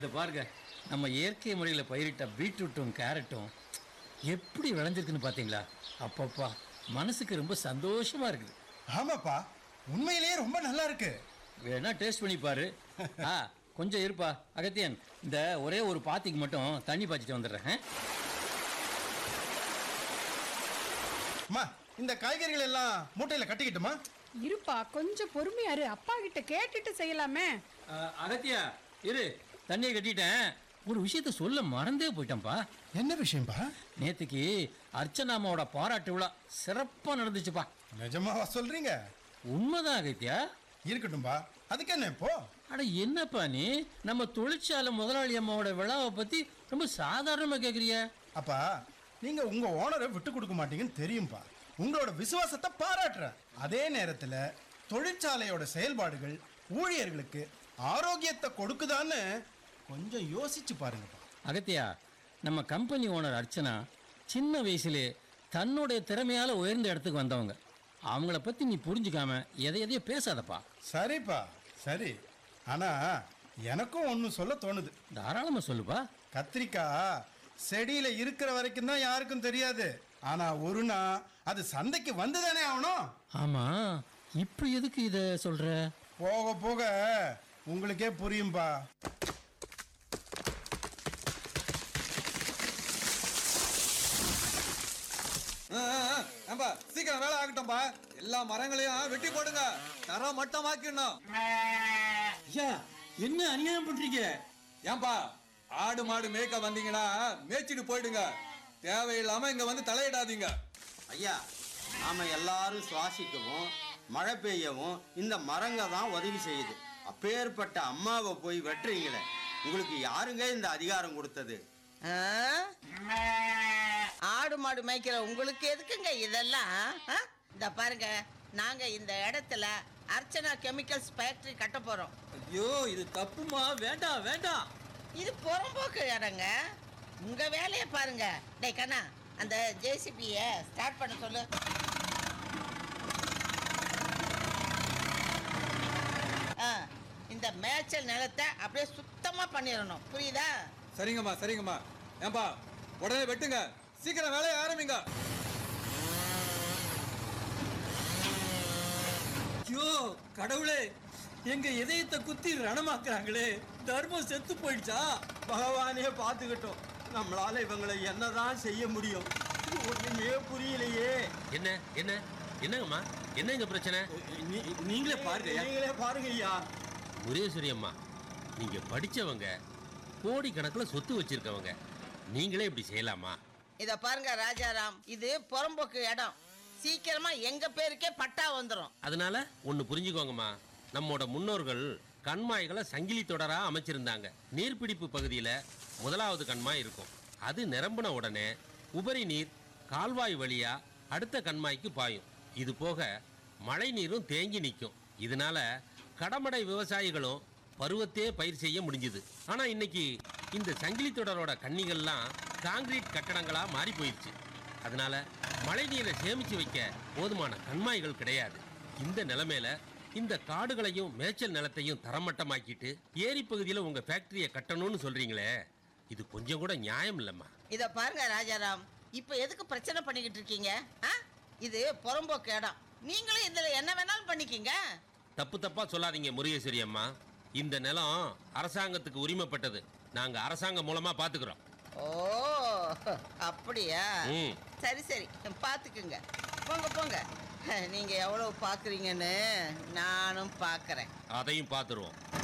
இதை பாருங்க நம்ம இயற்கை முறையில் பயிரிட்ட பீட்ரூட்டும் கேரட்டும் எப்படி விளைஞ்சிருக்குன்னு பார்த்தீங்களா அப்பப்பா மனசுக்கு ரொம்ப சந்தோஷமா இருக்குது ஆமாப்பா உண்மையிலேயே ரொம்ப நல்லா இருக்கு வேணா டேஸ்ட் பண்ணி பாரு ஆ கொஞ்சம் இருப்பா அகத்தியன் இந்த ஒரே ஒரு பாத்திக்கு மட்டும் தண்ணி பாய்ச்சிட்டு வந்துடுறேன் ஆ? அம்மா இந்த காய்கறிகள் எல்லாம் மூட்டையில கட்டிக்கிட்டுமா இருப்பா கொஞ்சம் பொறுமையா இரு அப்பா கிட்ட கேட்டுட்டு செய்யலாமே ஆ, அகத்தியா இரு தண்ணியை கட்டிட்டேன் ஒரு விஷயத்த சொல்ல மறந்தே போயிட்டேன்ப்பா என்ன விஷயம்ப்பா நேத்துக்கு அர்ச்சனாமாவோட பாராட்டு விழா சிறப்பாக நடந்துச்சுப்பா நிஜமாவா சொல்றீங்க உண்மைதான் அகத்தியா இருக்கட்டும்பா அதுக்கு என்ன இப்போ அட என்னப்பா நீ நம்ம தொழிற்சாலை முதலாளி அம்மாவோட விழாவை பத்தி ரொம்ப சாதாரணமா கேக்குறிய அப்பா நீங்க உங்க ஓனரை விட்டு கொடுக்க மாட்டீங்கன்னு தெரியும்பா உங்களோட விசுவாசத்தை பாராட்டுறேன் அதே நேரத்துல தொழிற்சாலையோட செயல்பாடுகள் ஊழியர்களுக்கு ஆரோக்கியத்தை கொடுக்குதான்னு கொஞ்சம் யோசிச்சு பாருங்கப்பா அகத்தியா நம்ம கம்பெனி ஓனர் அர்ச்சனா சின்ன வயசுலே தன்னுடைய திறமையால உயர்ந்த இடத்துக்கு வந்தவங்க அவங்கள பத்தி நீ புரிஞ்சுக்காம எதை எதையோ பேசாதப்பா சரிப்பா சரி ஆனா எனக்கும் ஒன்று சொல்ல தோணுது தாராளமா சொல்லுப்பா கத்திரிக்காய் செடியில இருக்கிற வரைக்கும் தான் யாருக்கும் தெரியாது ஆனா ஒரு நாள் அது சந்தைக்கு வந்துதானே ஆகணும் ஆமா இப்போ எதுக்கு இத சொல்ற போக போக உங்களுக்கே புரியும்பா ஆ, ஆ, ஏம்பா சீக்கிரம் வேலை ஆகட்டும்பா எல்லா மரங்களையும் வெட்டி போடுங்க தரம் மட்டமாக்கிடணும் ஐயா என்ன அநியாயம் பண்றீங்க ஏன்பா ஆடு மாடு மேய்க்க வந்தீங்கன்னா மேய்ச்சிட்டு போயிடுங்க தேவையில்லாம இங்க வந்து தலையிடாதீங்க ஐயா நாம எல்லாரும் சுவாசிக்கவும் மழை பெய்யவும் இந்த மரங்க தான் உதவி செய்யுது அப்பேற்பட்ட அம்மாவை போய் வெட்டுறீங்களே உங்களுக்கு யாருங்க இந்த அதிகாரம் கொடுத்தது ஆ? ஆடு மாடு மேய்க்கிற உங்களுக்கு எதுக்குங்க இதெல்லாம் ஆ? இந்த பாருங்க நாங்க இந்த இடத்துல அர்ச்சனா கெமிக்கல்ஸ் ஃபேக்டரி கட்ட போறோம் ஐயோ இது தப்புமா வேண்டாம் வேண்டாம் இது புறம்போக்கு இடங்க உங்க வேலையை பாருங்க டேய் கண்ணா அந்த ஜேசிபிய ஸ்டார்ட் பண்ண சொல்லு ஆ, இந்த மேய்ச்சல் நிலத்தை அப்படியே சுத்தமா பண்ணிடணும் புரியுதா சரிங்கம்மா சரிங்கம்மா ஏன்பா உடனே வெட்டுங்க சீக்கிரம் வேலையை ஆரம்பிங்க ஐயோ கடவுளே எங்க இதயத்தை குத்தி ரணமாக்குறாங்களே தர்மம் செத்து போயிடுச்சா பகவானே பார்த்துக்கிட்டோம் நம்மளால இவங்களை என்னதான் செய்ய முடியும் ஒண்ணுமே புரியலையே என்ன என்ன என்னங்கம்மா என்னங்க பிரச்சனை நீ- நீங்களே பாருங்க நீங்களே பாருங்க ஐயா முரேஸ்வரி அம்மா நீங்க படிச்சவங்க கோடிக்கணக்கில் சொத்து வச்சிருக்கவங்க நீங்களே இப்படி செய்யலாமா இத பாருங்க ராஜாராம் இது புறம்போக்கு இடம் சீக்கிரமா எங்க பேருக்கே பட்டா வந்துடும் அதனால ஒன்று புரிஞ்சுக்கோங்கம்மா நம்மோட முன்னோர்கள் கண்மாய்களை சங்கிலி தொடரா அமைச்சிருந்தாங்க நீர்பிடிப்பு பகுதியில் முதலாவது கண்மாய் இருக்கும் அது நிரம்பின உடனே உபரி நீர் கால்வாய் வழியா அடுத்த கண்மாய்க்கு பாயும் இது போக மழை நீரும் தேங்கி நிற்கும் இதனால கடமடை விவசாயிகளும் பருவத்தே பயிர் செய்ய முடிஞ்சுது ஆனா இன்னைக்கு இந்த சங்கிலி தொடரோட கன்னிகள்லாம் காங்கிரீட் கட்டடங்களா மாறி போயிடுச்சு அதனால மழை நீரை சேமிச்சு வைக்க போதுமான கண்மாய்கள் கிடையாது இந்த நிலைமையில இந்த காடுகளையும் மேய்ச்சல் நிலத்தையும் தரமட்டமாக்கிட்டு ஏரி பகுதியில் உங்க ஃபேக்டரியை கட்டணும்னு சொல்றீங்களே இது கொஞ்சம் கூட நியாயம் இல்லைம்மா இத பாருங்க ராஜாராம் இப்ப எதுக்கு பிரச்சனை பண்ணிக்கிட்டு இருக்கீங்க ஆ? இது புறம்போக்கு இடம் நீங்களும் இதுல என்ன வேணாலும் பண்ணிக்கிங்க தப்பு தப்பா சொல்லாதீங்க முருகேஸ்வரி அம்மா இந்த நிலம் அரசாங்கத்துக்கு உரிமைப்பட்டது நாங்க அரசாங்கம் மூலமா பாத்துக்கிறோம் ஓ அப்படியா ம். சரி சரி பாத்துக்குங்க போங்க போங்க நீங்க எவ்வளவு பாக்குறீங்கன்னு நானும் பாக்குறேன் அதையும் பார்த்துருவோம்